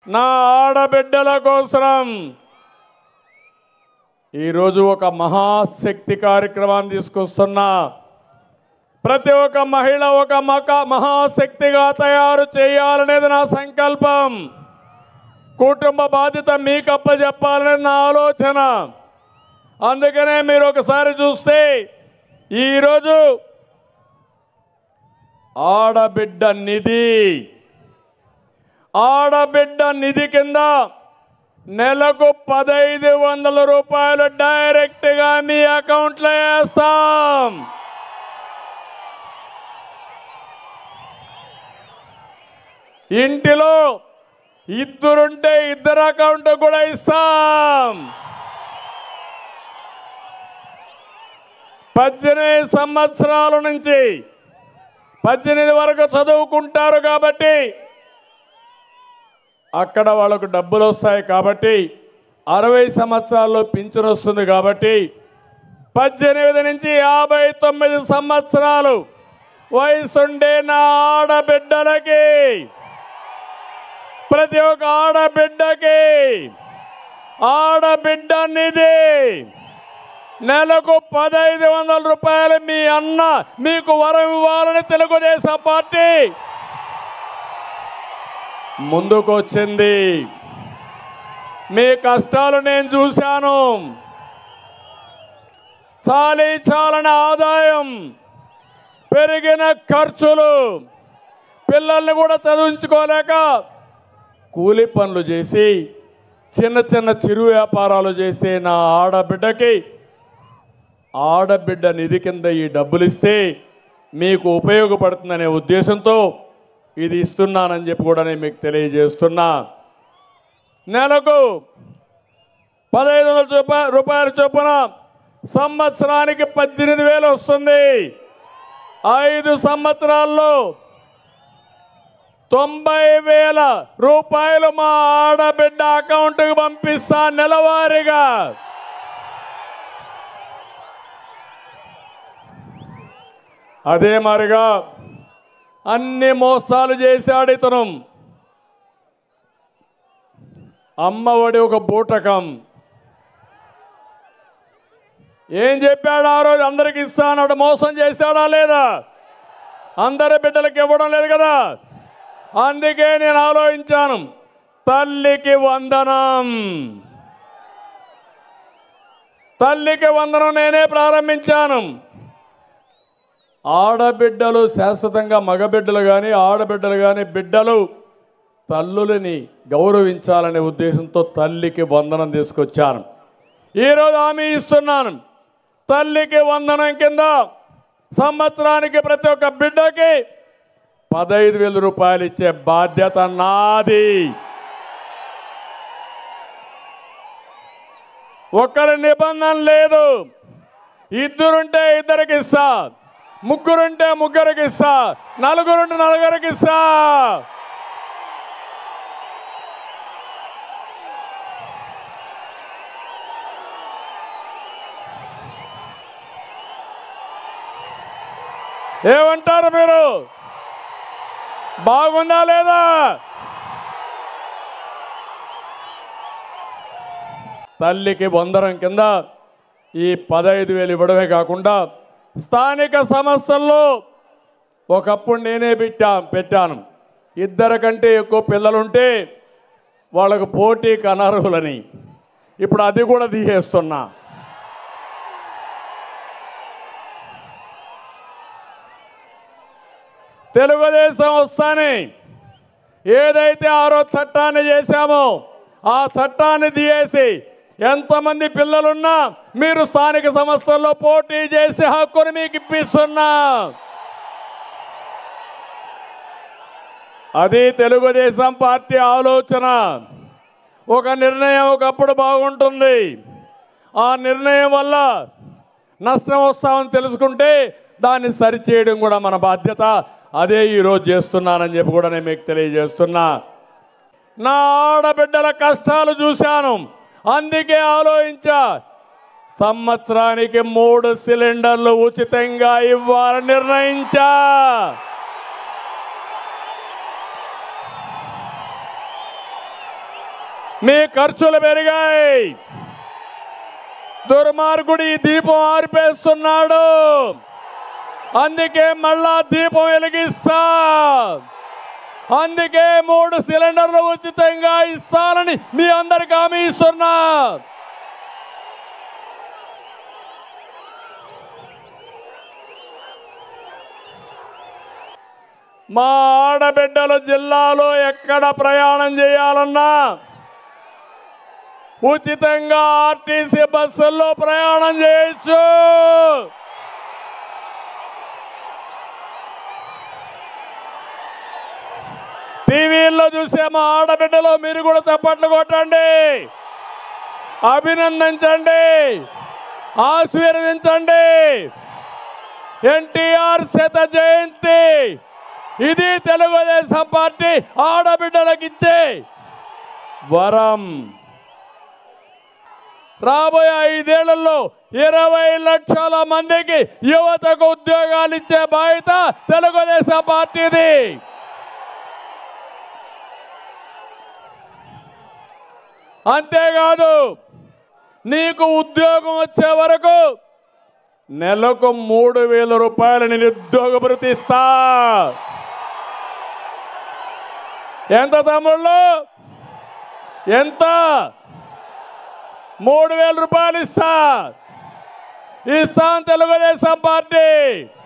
నా ఆడబిడ్డల కోసం ఈరోజు ఒక మహాశక్తి కార్యక్రమాన్ని తీసుకొస్తున్నా ప్రతి ఒక్క మహిళ ఒక మక మహాశక్తిగా తయారు చేయాలనేది నా సంకల్పం కుటుంబ బాధ్యత మీకు అప్పచెప్పాలనేది నా ఆలోచన అందుకనే మీరు ఒకసారి చూస్తే ఈరోజు ఆడబిడ్డ నిధి ఆడబిడ్డ నిధి కింద నెలకు పదైదు వందల రూపాయలు డైరెక్ట్గా మీ అకౌంట్లో వేస్తాం ఇంటిలో ఇద్దరుంటే ఇద్దరు అకౌంట్ కూడా ఇస్తాం పద్దెనిమిది సంవత్సరాల నుంచి పద్దెనిమిది వరకు చదువుకుంటారు కాబట్టి అక్కడ వాళ్ళకు డబ్బులు వస్తాయి కాబట్టి అరవై సంవత్సరాల్లో పింఛన్ వస్తుంది కాబట్టి పద్దెనిమిది నుంచి యాభై తొమ్మిది సంవత్సరాలు వయసుండే నా ఆడబిడ్డలకి ప్రతి ఒక్క ఆడబిడ్డకి ఆడబిడ్డ నిధి నెలకు పదహైదు వందల రూపాయలు మీ అన్న మీకు వరం ఇవ్వాలని తెలుగుదేశం పార్టీ ముందుకు వచ్చింది మీ కష్టాలు నేను చూశాను చాలీ చాలని ఆదాయం పెరిగిన ఖర్చులు పిల్లల్ని కూడా చదివించుకోలేక కూలి పనులు చేసి చిన్న చిన్న చిరు వ్యాపారాలు చేసే నా ఆడబిడ్డకి ఆడబిడ్డ నిధి కింద ఈ డబ్బులు ఇస్తే మీకు ఉపయోగపడుతుందనే ఉద్దేశంతో ఇది ఇస్తున్నానని చెప్పి కూడా నేను మీకు తెలియజేస్తున్నా నెలకు పదహైదు వందల చొప్ప రూపాయల చొప్పున సంవత్సరానికి పద్దెనిమిది వేలు వస్తుంది ఐదు సంవత్సరాల్లో తొంభై వేల రూపాయలు మా ఆడబిడ్డ అకౌంట్కి పంపిస్తా నెలవారీగా అదే మరిగా అన్ని మోసాలు చేశాడు ఇతను అమ్మఒడి ఒక బూటకం ఏం చెప్పాడు ఆ రోజు అందరికి ఇస్తానన్నాడు మోసం చేశాడా లేదా అందరి బిడ్డలకు ఇవ్వడం లేదు కదా అందుకే నేను ఆలోచించాను తల్లికి వందనం తల్లికి వందనం నేనే ప్రారంభించాను ఆడబిడ్డలు శాశ్వతంగా మగబిడ్డలు కానీ ఆడబిడ్డలు కానీ బిడ్డలు తల్లులని గౌరవించాలనే ఉద్దేశంతో తల్లికి వందనం తీసుకొచ్చాను ఈరోజు హామీ ఇస్తున్నాను తల్లికి వందనం కింద సంవత్సరానికి ప్రతి ఒక్క బిడ్డకి పదహైదు వేల రూపాయలు ఇచ్చే బాధ్యత నాది ఒక్కరి నిబంధన లేదు ఇద్దరుంటే ఇద్దరికి ఇస్తా ముగ్గురుంటే ముగ్గురికి ఇస్తా నలుగురుంటే నలుగురికి ఇస్తా ఏమంటారు మీరు బాగుందా లేదా తల్లికి వందరం కింద ఈ పదహైదు వేలు ఇవ్వడమే కాకుండా స్థానిక సంస్థల్లో ఒకప్పుడు నేనే పెట్టా పెట్టాను ఇద్దరు కంటే ఎక్కువ పిల్లలుంటే వాళ్ళకు పోటీకి అనర్హులని ఇప్పుడు అది కూడా తీసేస్తున్నా తెలుగుదేశం వస్తానే ఏదైతే ఆ రోజు చట్టాన్ని చేశామో ఆ చట్టాన్ని తీయేసి ఎంతమంది పిల్లలున్నా మీరు స్థానిక సంస్థల్లో పోటీ చేసే హక్కును మీకు ఇప్పిస్తున్నా అది తెలుగుదేశం పార్టీ ఆలోచన ఒక నిర్ణయం ఒకప్పుడు బాగుంటుంది ఆ నిర్ణయం వల్ల నష్టం వస్తామని తెలుసుకుంటే దాన్ని సరిచేయడం కూడా మన బాధ్యత అదే ఈరోజు చేస్తున్నానని చెప్పి కూడా నేను మీకు తెలియజేస్తున్నా నా ఆడబిడ్డల కష్టాలు చూశాను అందుకే ఆలోచించా సంవత్సరానికి మూడు సిలిండర్లు ఉచితంగా ఇవ్వాలని నిర్ణయించా మీ ఖర్చులు పెరిగాయి దుర్మార్గుడు ఈ దీపం ఆర్పేస్తున్నాడు అందుకే మళ్ళా దీపం వెలిగిస్తా అందుకే మూడు సిలిండర్లు ఉచితంగా ఇస్తానని మీ అందరికి హామీ ఇస్తున్నా మా ఆడబిడ్డలు జిల్లాలో ఎక్కడ ప్రయాణం చేయాలన్నా ఉచితంగా ఆర్టీసీ బస్సుల్లో ప్రయాణం చేయొచ్చు టీవీల్లో చూసే మా ఆడబిడ్డలు మీరు కూడా చప్పట్లు కొట్టండి అభినందించండి ఆశీర్వదించండి ఎన్టీఆర్ శత జయంతి ఇది తెలుగుదేశం పార్టీ ఆడబిడ్డలకు ఇచ్చే వరం రాబోయే ఐదేళ్లలో ఇరవై లక్షల మందికి యువతకు ఉద్యోగాలు ఇచ్చే బాధ్యత తెలుగుదేశం పార్టీది అంతేకాదు నీకు ఉద్యోగం వచ్చే వరకు నెలకు మూడు వేల రూపాయలు నిరుద్యోగ భృతి ఇస్తా ఎంత తమ్ముళ్ళు ఎంత మూడు వేల రూపాయలు ఇస్తా ఇస్తాం తెలుగుదేశం పార్టీ